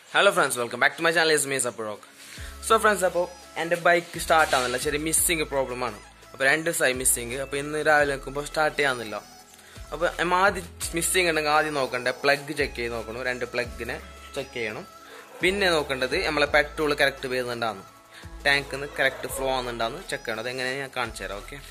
hello friends welcome back to my channel is മീസ് അപ്പോഴോക്ക് so friends അപ്പോൾ എൻ്റെ ബൈക്ക് സ്റ്റാർട്ട് ആവുന്നില്ല ചെറിയ മിസ്സിങ് പ്രോബ്ലം ആണ് അപ്പോൾ രണ്ട് ദിവസമായി മിസ്സിങ് അപ്പോൾ ഇന്ന് രാവിലെ നോക്കുമ്പോൾ സ്റ്റാർട്ട് ചെയ്യാന്നില്ല അപ്പോൾ നമ്മൾ ആദ്യം മിസ്സിങ് ഉണ്ടെങ്കിൽ ആദ്യം നോക്കണ്ടേ പ്ലഗ് ചെക്ക് ചെയ്ത് നോക്കണം രണ്ട് പ്ലഗിനെ ചെക്ക് ചെയ്യണം പിന്നെ നോക്കേണ്ടത് നമ്മളെ പെട്രോൾ കറക്റ്റ് വരുന്നുണ്ടാന്ന് ടാങ്കിൽ നിന്ന് കറക്റ്റ് ഫ്ലോ ആവുന്നുണ്ടാന്ന് ചെക്ക് ചെയ്യണം അതെങ്ങനെ ഞാൻ കാണിച്ചു തരാം ഓക്കെ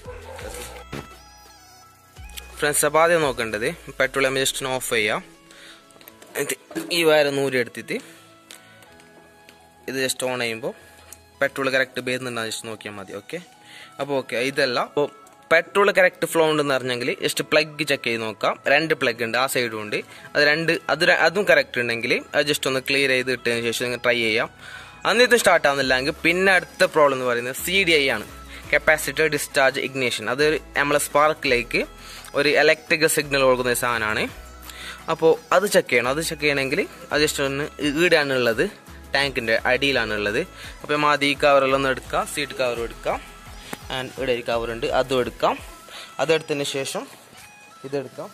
ഫ്രണ്ട്സ് അപ്പോൾ ആദ്യം നോക്കേണ്ടത് പെട്രോൾ നമ്മൾ ജസ്റ്റ് ഓഫ് ചെയ്യാം എന്നിട്ട് ഈ വയറ് നൂരി എടുത്തിട്ട് ഇത് ജസ്റ്റ് ഓൺ ചെയ്യുമ്പോൾ പെട്രോൾ കറക്റ്റ് വരുന്നുണ്ടോ ജസ്റ്റ് നോക്കിയാൽ മതി ഓക്കെ അപ്പോൾ ഓക്കെ ഇതല്ല അപ്പോൾ പെട്രോൾ കറക്റ്റ് ഫ്ലോ ഉണ്ടെന്ന് അറിഞ്ഞെങ്കിൽ ജസ്റ്റ് പ്ലഗ് ചെക്ക് ചെയ്ത് നോക്കാം രണ്ട് പ്ലഗ് ഉണ്ട് ആ സൈഡും ഉണ്ട് അത് രണ്ട് അത് ര- അതും കറക്റ്റ് ഉണ്ടെങ്കിൽ അത് ജസ്റ്റ് ഒന്ന് ക്ലിയർ ചെയ്ത് ഇട്ടതിന് ശേഷം നിങ്ങൾ ട്രൈ ചെയ്യാം അന്നിത് സ്റ്റാർട്ട് ആവുന്നില്ലെങ്കിൽ പിന്നെ അടുത്ത പ്രോബ്ലം എന്ന് പറയുന്നത് സി ഡി ഐ ആണ് കപ്പാസിറ്റർ ഡിസ്ചാർജ് ഇഗ്നേഷൻ അത് നമ്മളെ സ്പാർക്കിലേക്ക് ഒരു ഇലക്ട്രിക് സിഗ്നൽ കൊടുക്കുന്ന ഒരു സാധനമാണ് അപ്പോൾ അത് ചെക്ക് ചെയ്യണം അത് ചെക്ക് ചെയ്യണമെങ്കിൽ അത് ജസ്റ്റ് ഒന്ന് ഈടാണുള്ളത് ടാങ്കിൻ്റെ അടിയിലാണുള്ളത് അപ്പോൾ നമ്മൾ ആദ്യം ഈ കവറെല്ലാം ഒന്ന് എടുക്കാം സീറ്റ് കവർ എടുക്കാം ആൻഡ് ഇവിടെ ഒരു കവറുണ്ട് അതും എടുക്കാം അതെടുത്തതിന് ശേഷം ഇതെടുക്കാം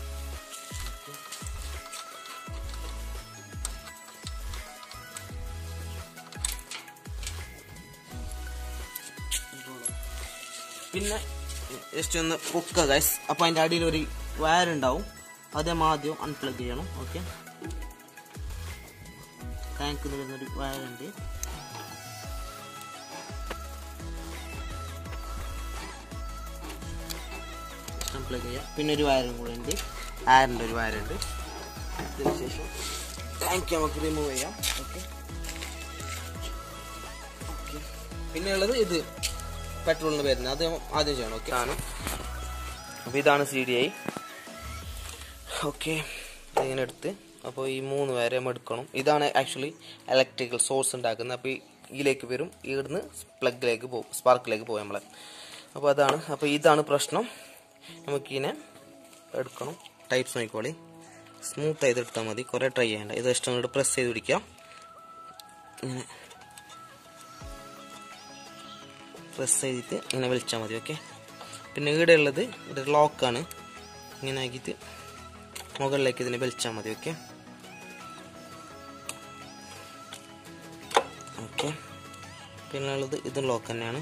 പിന്നെ ജസ്റ്റ് ഒന്ന് പൊക്കുക ഗൈസ് അപ്പോൾ അതിൻ്റെ അടിയിൽ ഒരു വയർ ഉണ്ടാവും അത് നമ്മൾ ആദ്യം അൺപ്ലഗ് ചെയ്യണം ഓക്കെ ടാങ്കിൽ നിന്ന് വരുന്നൊരു വയറുണ്ട് അൺപ്ലഗ് ചെയ്യാം പിന്നെ ഒരു വയറും കൂടെ ഉണ്ട് ആറിൻ്റെ ഒരു വയറുണ്ട് അതിന് ശേഷം ടാങ്ക് നമുക്ക് റിമൂവ് ചെയ്യാം ഓക്കെ ഓക്കെ പിന്നെ ഉള്ളത് ഇത് പെട്രോളിന് വരുന്നത് അത് ആദ്യം ചെയ്യണം ഓക്കെ ആണ് അപ്പോൾ ഇതാണ് സി ഡി ഐ ഓക്കെ ഇങ്ങനെ എടുത്ത് അപ്പോൾ ഈ മൂന്ന് വരെ നമ്മൾ എടുക്കണം ഇതാണ് ആക്ച്വലി ഇലക്ട്രിക്കൽ സോഴ്സ് ഉണ്ടാക്കുന്നത് അപ്പോൾ ഇതിലേക്ക് വരും ഇവിടുന്ന് പ്ലഗിലേക്ക് പോകും സ്പാർക്കിലേക്ക് പോകും നമ്മളെ അപ്പോൾ അതാണ് അപ്പോൾ ഇതാണ് പ്രശ്നം നമുക്കിതിനെ എടുക്കണം ടൈപ്സ് നോക്കിക്കോളി സ്മൂത്ത് ചെയ്ത് എടുത്താൽ മതി കുറേ ട്രൈ ചെയ്യണ്ട ഇത് ഇഷ്ടം കൂടെ പ്രസ് ചെയ്ത് പിടിക്കാം ഇങ്ങനെ പ്രസ് ചെയ്തിട്ട് ഇങ്ങനെ വലിച്ചാൽ മതി ഓക്കെ പിന്നെ ഇവിടെ ഉള്ളത് ഇവിടെ ലോക്കാണ് ഇങ്ങനെ ആക്കിയിട്ട് മുകളിലേക്ക് ഇതിനെ വലിച്ചാൽ മതി ഓക്കെ ഓക്കെ പിന്നെ ഉള്ളത് ഇതും ലോക്ക് തന്നെയാണ്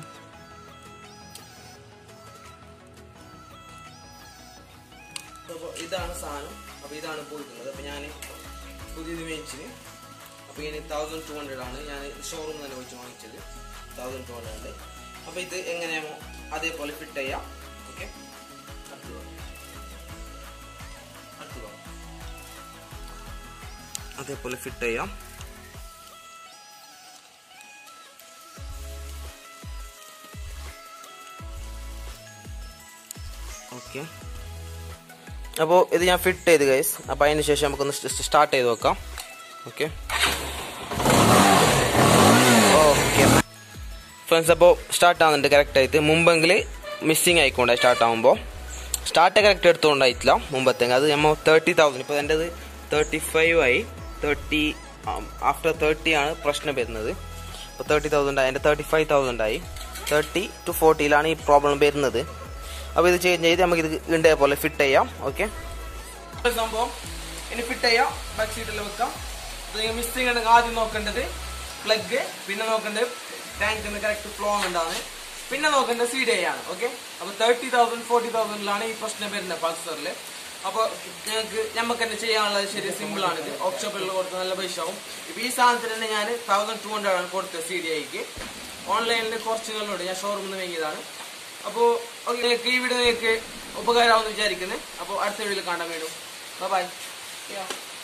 അപ്പോൾ ഇതാണ് സാധനം അപ്പോൾ ഇതാണ് പോയിട്ടുള്ളത് അപ്പോൾ ഞാൻ പുതിയത് മേടിച്ചിന് അപ്പോൾ ഇനി തൗസൻഡ് ടു ഹൺഡ്രഡ് ആണ് ഞാൻ ഷോറൂം തന്നെ വെച്ച് വാങ്ങിച്ചത് തൗസൻഡ് ടു ഹൺഡ്രഡ് അപ്പോൾ ഇത് എങ്ങനെയാണോ അതേപോലെ ഫിറ്റ് ചെയ്യാം ഓക്കെ അതേപോലെ ഫിറ്റ് ചെയ്യാം ഓക്കെ അപ്പോൾ ഇത് ഞാൻ ഫിറ്റ് ചെയ്ത് ഗൈസ് അപ്പോൾ അതിന് ശേഷം നമുക്കൊന്ന് സ്റ്റാർട്ട് ചെയ്ത് നോക്കാം ഓക്കെ ഓക്കെ ഫ്രണ്ട്സ് അപ്പോൾ സ്റ്റാർട്ട് ആവുന്നുണ്ട് കറക്റ്റ് ആയിട്ട് മുമ്പെങ്കിൽ മിസ്സിങ് ആയിക്കോണ്ടായി സ്റ്റാർട്ട് ആകുമ്പോൾ സ്റ്റാർട്ട് കറക്റ്റ് എടുത്തുകൊണ്ടായിട്ടില്ല മുമ്പത്തെ അത് നമ്മൾ തേർട്ടി തൗസൻഡ് ഇപ്പോൾ എൻ്റെ തേർട്ടി ഫൈവ് ആയി തേർട്ടി ആഫ്റ്റർ തേർട്ടി ആണ് പ്രശ്നം വരുന്നത് അപ്പോൾ തേർട്ടി തൗസൻഡ് ആയി എൻ്റെ തേർട്ടി ഫൈവ് തൗസൻഡ് ആയി തേർട്ടി ടു ഫോർട്ടിയിലാണ് ഈ പ്രോബ്ലം വരുന്നത് അപ്പോൾ ഇത് ചേഞ്ച് ചെയ്ത് നമുക്ക് ഇത് ഇണ്ടേ പോലെ ഫിറ്റ് ചെയ്യാം ഓക്കെ സംഭവം ഇനി ഫിറ്റ് ചെയ്യാം ബാക്ക് സീറ്റിൽ വെക്കാം മിസ്സിങ് ഉണ്ടെങ്കിൽ ആദ്യം നോക്കേണ്ടത് പ്ലഗ് പിന്നെ നോക്കേണ്ടത് ടാങ്കിന് കറക്റ്റ് ഫ്ലോ ഉണ്ടാണ് പിന്നെ നോക്കേണ്ടത് സി ഡി ആണ് ഓക്കെ അപ്പോൾ തേർട്ടി തൗസൻഡ് ഫോർട്ടി തൗസൻഡിലാണ് ഈ പ്രശ്നം വരുന്നത് പൾസറിൽ അപ്പോൾ ഞങ്ങൾക്ക് നമുക്ക് തന്നെ ചെയ്യാനുള്ളത് ശരി സിമ്പിൾ ആണ് ഇത് ഓപ്ഷോപ്പിൽ കൊടുത്ത് നല്ല പൈസ ആവും ഇപ്പോൾ ഈ സാധനത്തിന് തന്നെ ഞാൻ തൗസൻഡ് ടു ഹൺഡ്രഡ് ആണ് കൊടുത്തത് സി ഡി ഐക്ക് ഓൺലൈനിൽ കുറച്ച് നാളുണ്ട് ഞാൻ ഷോറൂമിൽ നിന്ന് വാങ്ങിയതാണ് അപ്പോൾ ഓക്കെ നിങ്ങൾക്ക് ഈ വീഡിയോ നിങ്ങൾക്ക് ഉപകാരമാവുമെന്ന് വിചാരിക്കുന്നത് അപ്പോൾ അടുത്ത വീഡിയോയിൽ കാണാൻ വേണം ബൈ